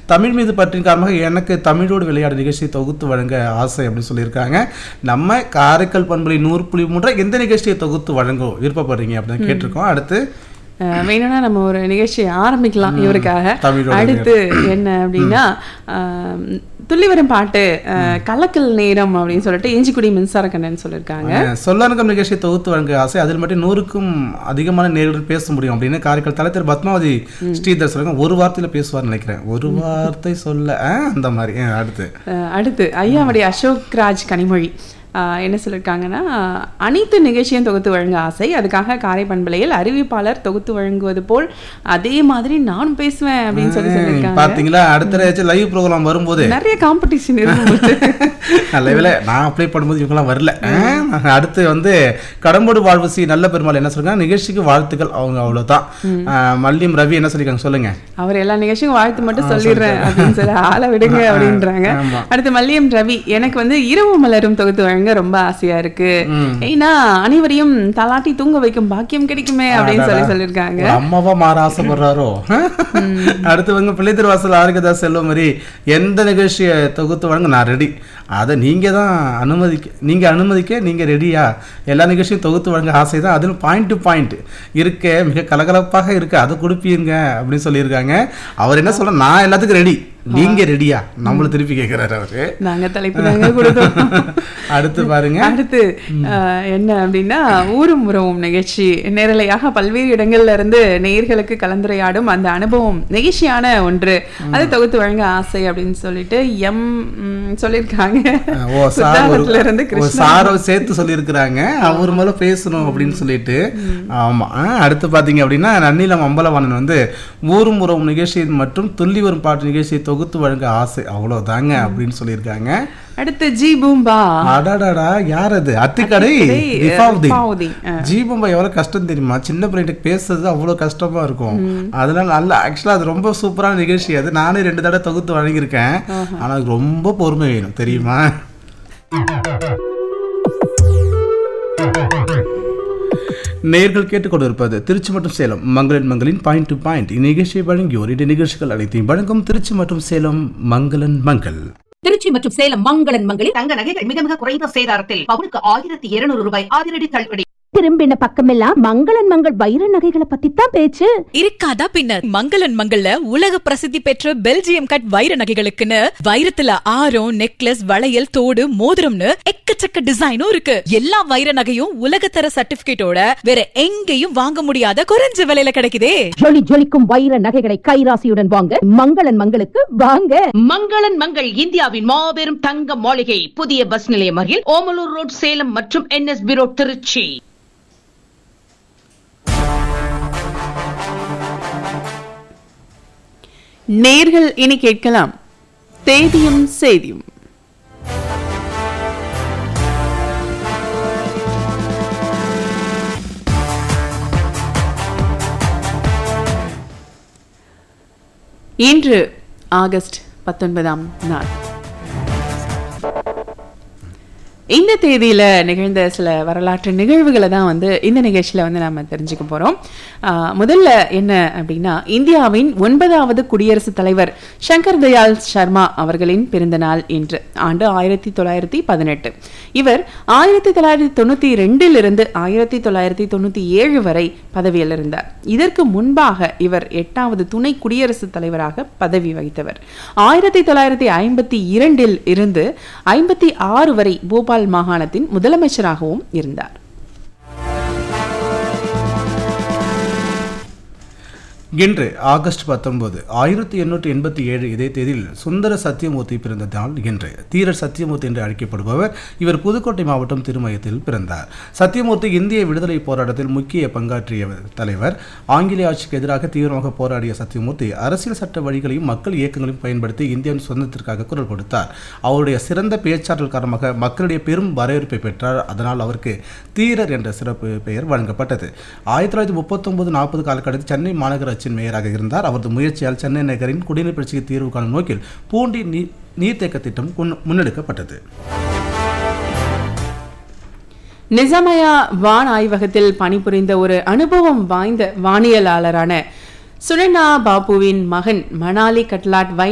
தமிழ் மீது பற்றின் காரணமாக எனக்கு தமிழோடு விளையாடு நிகழ்ச்சியை தொகுத்து வழங்க ஆசை அப்படின்னு சொல்லியிருக்காங்க நம்ம காரைக்கால் பண்புலை நூறு புள்ளி மூன்றை எந்த நிகழ்ச்சியை தொகுத்து வழங்கும் விருப்பப்படுறீங்க அப்படின்னு கேட்டிருக்கோம் அடுத்து அஹ் வேணும்னா நம்ம ஒரு நிகழ்ச்சியை ஆரம்பிக்கலாம் இவருக்காக தமிழோட அடுத்து என்ன அப்படின்னா அஹ், துள்ளி வரும் பாட்டு அஹ், கலக்கல் நேரம் அப்படின்னு சொல்லிட்டு இஞ்சிக்குடி மின்சார கண்ணன் சொல்லியிருக்காங்க அஹ் சொல்லானுக்கம் நிகழ்ச்சியை தொகுத்து வழங்க ஆசை அதில் மட்டும் நூறுக்கும் அதிகமான நேர்கள் பேச முடியும் அப்படின்னு காரைக்கால் தலைவர் பத்மாவதி ஸ்ரீதர் சொல்லுங்க ஒரு வார்த்தையில பேசுவார்னு நினைக்கிறேன் ஒரு வார்த்தை சொல்ல அஹ், அந்த மாதிரி அஹ், அடுத்து அஹ், அடுத்து ஐயாவுடைய அசோக் ராஜ் கனிமொழி அஹ், என்ன சொல்லியிருக்காங்கன்னா அனைத்து நிகழ்ச்சியும் தொகுத்து வழங்க ஆசை அதுக்காக காரை பண்பலையில் அறிவிப்பாளர் தொகுத்து வழங்குவது போல் அதே மாதிரி நானும் பேசுவேன் அப்படின்னு சொல்லி சொல்லியிருக்காங்க பாத்தீங்களா அடுத்த லைவ் ப்ரோக்ராம் வரும்போது நிறைய காம்படிஷன் இருக்கும்போது நல்ல வேளை நான் அப்ளை பண்ணும்போது இவங்கெல்லாம் வரல அஹ், அடுத்து வந்து கடம்போடு வாழ்வு சி நல்ல பெருமாள் என்ன சொல்றாங்க நிகழ்ச்சிக்கு வாழ்த்துக்கள் அவங்க அவ்வளவுதான் அஹ், மல்லியம் ரவி என்ன சொல்லிருக்காங்க சொல்லுங்க அவர் எல்லா நிகழ்ச்சியும் வாழ்த்து மட்டும் சொல்லிடுறேன் அப்படின்னு சொல்லி ஆளை விடுங்க அப்படின்றாங்க ஆமா. அடுத்து மல்லியம் ரவி எனக்கு வந்து இரவு மலரும் தொகுத்து வழங்க ரொம்ப ஆசையா இருக்கு ஏன்னா அனைவரையும் தலாட்டி தூங்க வைக்கும் பாக்கியம் கிடைக்குமே அப்படின்னு சொல்லி சொல்லியிருக்காங்க ஒரு அம்மாவா மாற ஆசைப்படுறாரோ அடுத்து வந்து பிள்ளை திருவாசல் ஆரோக்கியதாஸ் செல்வம் மாதிரி எந்த நிகழ்ச்சியை தொகுத்து வழங்க நான் ரெடி அதை நீங்க தான் அனுமதிக்க நீங்க அனுமதிக்க நீங்க ரெடியா எல்லா நிகழ்ச்சியும் தொகுத்து வழங்க ஆசை தான் அதிலும் பாயிண்ட் டு பாயிண்ட் இருக்க மிக கலகலப்பாக இருக்கு அதை கொடுப்பீங்க அப்படின்னு சொல்லியிருக்காங்க அவர் என்ன சொல்ற நான் எல்லாத்துக்கும் ரெடி நீங்க ரெடியா நம்மள திருப்பி கேட்கிறாரு அவரு நாங்க தலைப்பு தாங்க கொடுத்தோம் அடுத்து பாருங்க அடுத்து அஹ், என்ன அப்படின்னா ஊரும் உறவும் நிகழ்ச்சி நேரலையாக பல்வேறு இடங்கள்ல இருந்து நேயர்களுக்கு கலந்துரையாடும் அந்த அனுபவம் நெகிழ்ச்சியான ஒன்று அதை தொகுத்து வழங்க ஆசை அப்படின்னு சொல்லிட்டு எம் ம், சொல்லியிருக்காங்க ஓ சார் ஒரு சுத்தாரத்துல இருந்து ஒரு கிருஷ்ணா சாரை சேர்த்து சொல்லியிருக்கிறாங்க அவர் மேல பேசணும் அப்படின்னு சொல்லிட்டு ஆமா ஆ, அடுத்து பாத்தீங்க அப்படின்னா நன்னிலம் அம்பலவாணன் வந்து ஊரும் உறவும் நிகழ்ச்சி மற்றும் துள்ளி வரும் பாட்டு நிகழ்ச்சியை தொகுத்து வழங்க ஆசை அவ்வளவுதாங்க அப்படின்னு சொல்லியிருக்காங்க அடுத்து ஜி பூம்பா அடாடாடா யார் அது அத்திக்கடை அத்திக்கடை, ரிஃபாவுதீன். ரிஃபாவுதீன், ஆ. ஜீபம்பா எவ்வளவு கஷ்டம் தெரியுமா சின்ன பிள்ளைகிட்ட பேசுறது அவ்வளவு கஷ்டமா இருக்கும் அதனால நல்ல ஆக்சுவலா அது ரொம்ப சூப்பரான நிகழ்ச்சி அது நானே ரெண்டு தடவை தொகுத்து வழங்கியிருக்கேன் ஆனா அதுக்கு ரொம்ப பொறுமை வேணும் தெரியுமா நேர்கள் கேட்டுக்கொண்டிருப்பது திருச்சி மற்றும் சேலம் மங்களன் மங்களின் பாயிண்ட் டு பாயிண்ட் இந்நிகழ்ச்சியை வழங்கியோர் இந்த நிகழ்ச்சிகள் அனைத்தையும் வழங்கும் திருச்சி மற்றும் சேலம் மங்களன் மங்கள் திருச்சி மற்றும் சேலம் மங்களன் மங்களில் தங்க நகைகள் மிக மிக குறைந்த சேதாரத்தில் பவுனுக்கு ஆயிரத்தி இருநூறு ரூபாய் அதிரடி தள்ளுபடி திரும்பின பக்கமெல்லாம் மங்களன் மங்கள் வைர நகைகளை பத்தி தான் பேச்சு இருக்காதா பின்ன மங்களன் மங்கள்ல உலக பிரசித்தி பெற்ற பெல்ஜியம் கட் வைர நகைகளுக்குன்னு வைரத்துல ஆரம் நெக்லஸ் வளையல் தோடு மோதிரம்னு எக்கச்சக்க டிசைனும் இருக்கு எல்லா வைர நகையும் உலகத்தர சர்டிபிகேட்டோட வேற எங்கேயும் வாங்க முடியாத குறைஞ்ச விலையில கிடைக்குதே ஜொலி ஜொலிக்கும் வைர நகைகளை கைராசியுடன் வாங்க மங்களன் மங்களுக்கு வாங்க மங்களன் மங்கள் இந்தியாவின் மாபெரும் தங்க மாளிகை புதிய பஸ் நிலையம் அருகில் ஓமலூர் ரோட் சேலம் மற்றும் என்எஸ்பி ரோட் திருச்சி நேர்கள் இனி கேட்கலாம் தேதியும் செய்தியும் இன்று ஆகஸ்ட் பத்தொன்பதாம் நாள் இந்த தேதியில நிகழ்ந்த சில வரலாற்று நிகழ்வுகளை தான் வந்து இந்த நிகழ்ச்சியில வந்து நாம தெரிஞ்சுக்க போறோம் ஆஹ் முதல்ல என்ன அப்படின்னா இந்தியாவின் ஒன்பதாவது குடியரசுத் தலைவர் சங்கர் தயாள் சர்மா அவர்களின் பிறந்த நாள் இன்று ஆண்டு ஆயிரத்தி தொள்ளாயிரத்தி பதினெட்டு இவர் ஆயிரத்தி தொள்ளாயிரத்தி தொண்ணூத்தி ரெண்டில் இருந்து ஆயிரத்தி தொள்ளாயிரத்தி தொண்ணூத்தி ஏழு வரை பதவியில் இருந்தார் இதற்கு முன்பாக இவர் எட்டாவது துணை குடியரசுத் தலைவராக பதவி வகித்தவர் ஆயிரத்தி தொள்ளாயிரத்தி ஐம்பத்தி இரண்டில் இருந்து ஐம்பத்தி ஆறு வரை போபால் மாகாணத்தின் முதலமைச்சராகவும் இருந்தார் இன்று ஆகஸ்ட் பத்தொன்பது ஆயிரத்தி எண்ணூற்றி எண்பத்தி ஏழு இதே தேதியில் சுந்தர சத்தியமூர்த்தி பிறந்த நாள் இன்று தீரர் சத்தியமூர்த்தி என்று அழைக்கப்படுபவர் இவர் புதுக்கோட்டை மாவட்டம் திருமயத்தில் பிறந்தார் சத்தியமூர்த்தி இந்திய விடுதலை போராட்டத்தில் முக்கிய பங்காற்றிய தலைவர் ஆங்கிலேய ஆட்சிக்கு எதிராக தீவிரமாக போராடிய சத்தியமூர்த்தி அரசியல் சட்ட வழிகளையும் மக்கள் இயக்கங்களையும் பயன்படுத்தி இந்தியாவின் சுதந்திரத்திற்காக குரல் கொடுத்தார் அவருடைய சிறந்த பேச்சாற்றல் காரணமாக மக்களுடைய பெரும் வரவேற்பை பெற்றார் அதனால் அவருக்கு தீரர் என்ற சிறப்பு பெயர் வழங்கப்பட்டது ஆயிரத்தி தொள்ளாயிரத்தி முப்பத்தொன்பது நாற்பது காலகட்டத்தில் சென்னை மாநகராட்சியின் மேயராக இருந்தார் அவரது முயற்சியால் சென்னை நகரின் குடிநீர் பிரச்சனைக்கு தீர்வு காணும் நோக்கில் பூண்டி நீ- நீர்த்தேக்க திட்டம் முன்- முன்னெடுக்கப்பட்டது நிசாமயா வான் ஆய்வகத்தில் பணிபுரிந்த ஒரு அனுபவம் வாய்ந்த வானியலாளரான சுனனா பாபுவின் மகன் மணாலி கட்லாட் வை